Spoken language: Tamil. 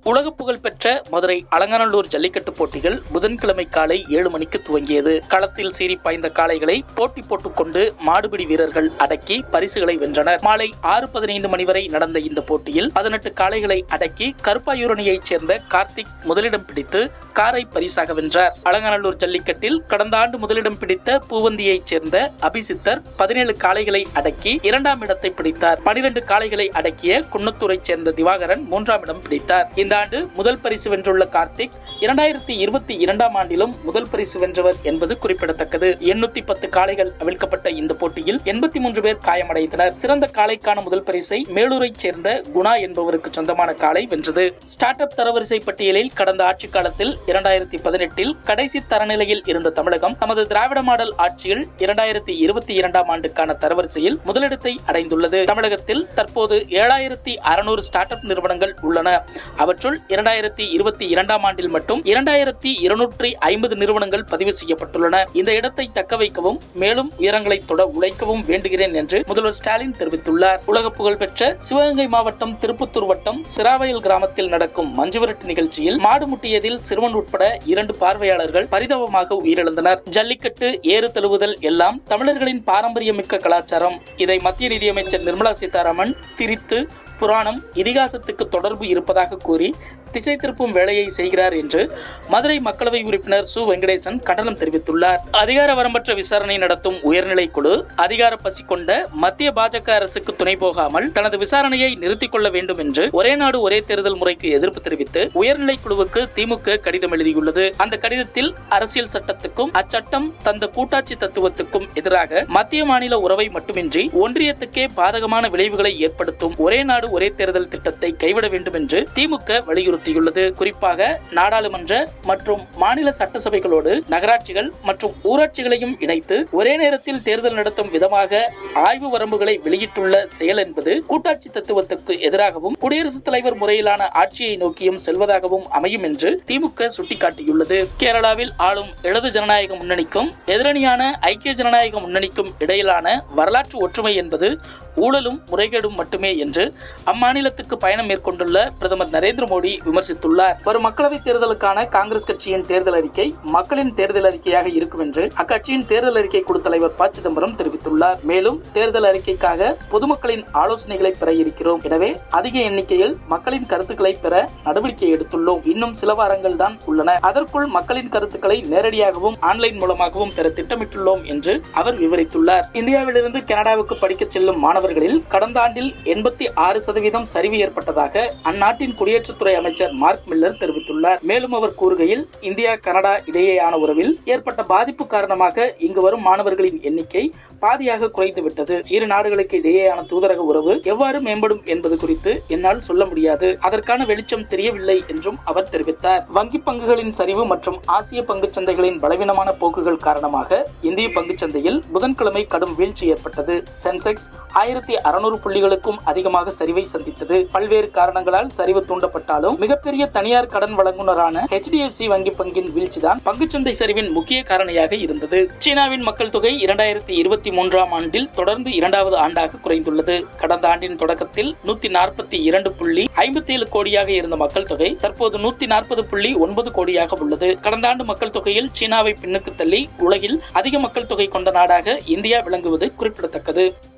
உலக புகழ் பெற்ற மதுரை அலங்காநல்லூர் ஜல்லிக்கட்டு போட்டிகள் புதன்கிழமை காலை ஏழு மணிக்கு துவங்கியது களத்தில் சீறி பாய்ந்த காளைகளை போட்டி போட்டுக் கொண்டு மாடுபிடி வீரர்கள் அடக்கி பரிசுகளை வென்றனர் மாலை ஆறு பதினைந்து மணி வரை நடந்த இந்த போட்டியில் பதினெட்டு காளைகளை அடக்கி கருப்பாயூரணியைச் சேர்ந்த கார்த்திக் முதலிடம் பிடித்து காரை பரிசாக வென்றார் அலங்காநல்லூர் ஜல்லிக்கட்டில் கடந்த ஆண்டு முதலிடம் பிடித்த பூவந்தியைச் சேர்ந்த அபிசித்தர் பதினேழு காளைகளை அடக்கி இரண்டாம் இடத்தை பிடித்தார் பனிரெண்டு காளைகளை அடக்கிய குன்னத்தூரைச் சேர்ந்த திவாகரன் மூன்றாம் இடம் பிடித்தார் இந்த ஆண்டு முதல் பரிசு வென்றுள்ள கார்த்திக் இரண்டாயிரத்தி இருபத்தி இரண்டாம் ஆண்டிலும் முதல் பரிசு வென்றவர் என்பது குறிப்பிடத்தக்கது எண்ணூத்தி பத்து காளைகள் அவிழ்க்கப்பட்ட இந்த போட்டியில் எண்பத்தி மூன்று பேர் காயமடைந்தனர் சிறந்த காளைக்கான முதல் பரிசை மேலூரைச் சேர்ந்த குணா என்பவருக்கு சொந்தமான காளை வென்றது ஸ்டார்ட் அப் தரவரிசை பட்டியலில் கடந்த ஆட்சி காலத்தில் இரண்டாயிரத்தி பதினெட்டில் கடைசி தரநிலையில் இருந்த தமிழகம் தமது திராவிட மாடல் ஆட்சியில் இரண்டாயிரத்தி இருபத்தி இரண்டாம் ஆண்டுக்கான தரவரிசையில் முதலிடத்தை அடைந்துள்ளது தமிழகத்தில் தற்போது ஏழாயிரத்தி அறுநூறு ஸ்டார்ட் அப் நிறுவனங்கள் உள்ளன அவற்றுள் இரண்டாயிரத்தி இருபத்தி இரண்டாம் ஆண்டில் மட்டும் இரண்டாயிரத்தி இருநூற்றி ஐம்பது நிறுவனங்கள் பதிவு செய்யப்பட்டுள்ளன இந்த இடத்தை தக்க வைக்கவும் மேலும் உயரங்களை தொட உழைக்கவும் வேண்டுகிறேன் என்று முதல்வர் ஸ்டாலின் தெரிவித்துள்ளார் உலக புகழ்பெற்ற சிவகங்கை மாவட்டம் திருப்பத்தூர் வட்டம் சிராவயல் கிராமத்தில் நடக்கும் மஞ்சுவிரட்டு நிகழ்ச்சியில் மாடு முட்டியதில் சிறுவன் உட்பட இரண்டு பார்வையாளர்கள் பரிதாபமாக உயிரிழந்தனர் ஜல்லிக்கட்டு ஏறு தழுவுதல் எல்லாம் தமிழர்களின் பாரம்பரியமிக்க கலாச்சாரம் இதை மத்திய நிதியமைச்சர் நிர்மலா சீதாராமன் திரித்து புராணம் இதிகாசத்துக்கு தொடர்பு இருப்பதாக கூறி திசை திருப்பும் வேலையை செய்கிறார் என்று மதுரை மக்களவை உறுப்பினர் சு வெங்கடேசன் கண்டனம் தெரிவித்துள்ளார் அதிகார வரம்பற்ற விசாரணை நடத்தும் உயர்நிலை குழு அதிகார பசி கொண்ட மத்திய பாஜக அரசுக்கு துணை போகாமல் தனது விசாரணையை நிறுத்திக் கொள்ள வேண்டும் என்று ஒரே நாடு ஒரே தேர்தல் முறைக்கு எதிர்ப்பு தெரிவித்து உயர்நிலை குழுவுக்கு திமுக கடிதம் எழுதியுள்ளது அந்த கடிதத்தில் அரசியல் சட்டத்துக்கும் அச்சட்டம் தந்த கூட்டாட்சி தத்துவத்துக்கும் எதிராக மத்திய மாநில உறவை மட்டுமின்றி ஒன்றியத்துக்கே பாதகமான விளைவுகளை ஏற்படுத்தும் ஒரே நாடு ஒரே தேர்தல் திட்டத்தை கைவிட வேண்டும் என்று திமுக வலியுறுத்தியுள்ளது குறிப்பாக நாடாளுமன்ற மற்றும் மாநில சட்டசபைகளோடு நகராட்சிகள் மற்றும் ஊராட்சிகளையும் இணைத்து ஒரே நேரத்தில் தேர்தல் நடத்தும் விதமாக ஆய்வு வரம்புகளை வெளியிட்டுள்ள செயல் என்பது கூட்டாட்சி தத்துவத்துக்கு எதிராகவும் குடியரசுத் தலைவர் முறையிலான ஆட்சியை நோக்கியும் செல்வதாகவும் அமையும் என்று திமுக சுட்டிக்காட்டியுள்ளது கேரளாவில் ஆளும் இடது ஜனநாயக முன்னணிக்கும் எதிரணியான ஐக்கிய ஜனநாயக முன்னணிக்கும் இடையிலான வரலாற்று ஒற்றுமை என்பது ஊழலும் முறைகேடும் மட்டுமே என்று அம்மாநிலத்துக்கு பயணம் மேற்கொண்டுள்ள பிரதமர் நரேந்திர மோடி விமர்சித்துள்ளார் வரும் மக்களவைத் தேர்தலுக்கான காங்கிரஸ் கட்சியின் தேர்தல் அறிக்கை மக்களின் தேர்தல் அறிக்கையாக இருக்கும் என்று அக்கட்சியின் தேர்தல் அறிக்கை குழு தலைவர் ப சிதம்பரம் தெரிவித்துள்ளார் மேலும் தேர்தல் அறிக்கைக்காக பொதுமக்களின் ஆலோசனைகளை பெற இருக்கிறோம் எனவே அதிக எண்ணிக்கையில் மக்களின் கருத்துக்களை பெற நடவடிக்கை எடுத்துள்ளோம் இன்னும் சில வாரங்கள் தான் உள்ளன அதற்குள் மக்களின் கருத்துக்களை நேரடியாகவும் ஆன்லைன் மூலமாகவும் பெற திட்டமிட்டுள்ளோம் என்று அவர் விவரித்துள்ளார் இந்தியாவிலிருந்து கனடாவுக்கு படிக்க செல்லும் மாணவர்களில் கடந்த ஆண்டில் எண்பத்தி ஆறு சதவீதம் சரிவு ஏற்பட்டதாக அந்நாட்டின் குடியேற்றத்துறை அமைச்சர் மார்க் மில்லர் தெரிவித்துள்ளார் மேலும் அவர் கூறுகையில் இந்தியா கனடா இடையேயான உறவில் ஏற்பட்ட பாதிப்பு காரணமாக இங்கு வரும் மாணவர்களின் எண்ணிக்கை பாதியாக குறைந்துவிட்டது இரு நாடுகளுக்கு இடையேயான தூதரக உறவு எவ்வாறு மேம்படும் என்பது குறித்து என்னால் சொல்ல முடியாது அதற்கான வெளிச்சம் தெரியவில்லை என்றும் அவர் தெரிவித்தார் வங்கி பங்குகளின் சரிவு மற்றும் ஆசிய பங்குச் சந்தைகளின் பலவீனமான போக்குகள் காரணமாக இந்திய பங்குச் சந்தையில் புதன்கிழமை கடும் வீழ்ச்சி ஏற்பட்டது சென்செக்ஸ் ஆயிரத்தி அறுநூறு புள்ளிகளுக்கும் அதிகமாக சரிவை சந்தித்தது பல்வேறு காரணங்களால் சரிவு தூண்டப்பட்டாலும் மிகப்பெரிய தனியார் கடன் வழங்குனரான HDFC வங்கி பங்கின் வீழ்ச்சிதான் பங்குச்சந்தை சரிவின் முக்கிய காரணியாக இருந்தது சீனாவின் மக்கள் தொகை இரண்டாயிரத்தி இருபத்தி மூன்றாம் ஆண்டில் தொடர்ந்து இரண்டாவது ஆண்டாக குறைந்துள்ளது கடந்த ஆண்டின் தொடக்கத்தில் நூத்தி நாற்பத்தி இரண்டு புள்ளி ஐம்பத்தி ஏழு கோடியாக இருந்த மக்கள் தொகை தற்போது நூத்தி நாற்பது புள்ளி ஒன்பது கோடியாக உள்ளது கடந்த ஆண்டு மக்கள் தொகையில் சீனாவை பின்னுக்கு தள்ளி உலகில் அதிக மக்கள் தொகை கொண்ட நாடாக இந்தியா விளங்குவது குறிப்பிடத்தக்கது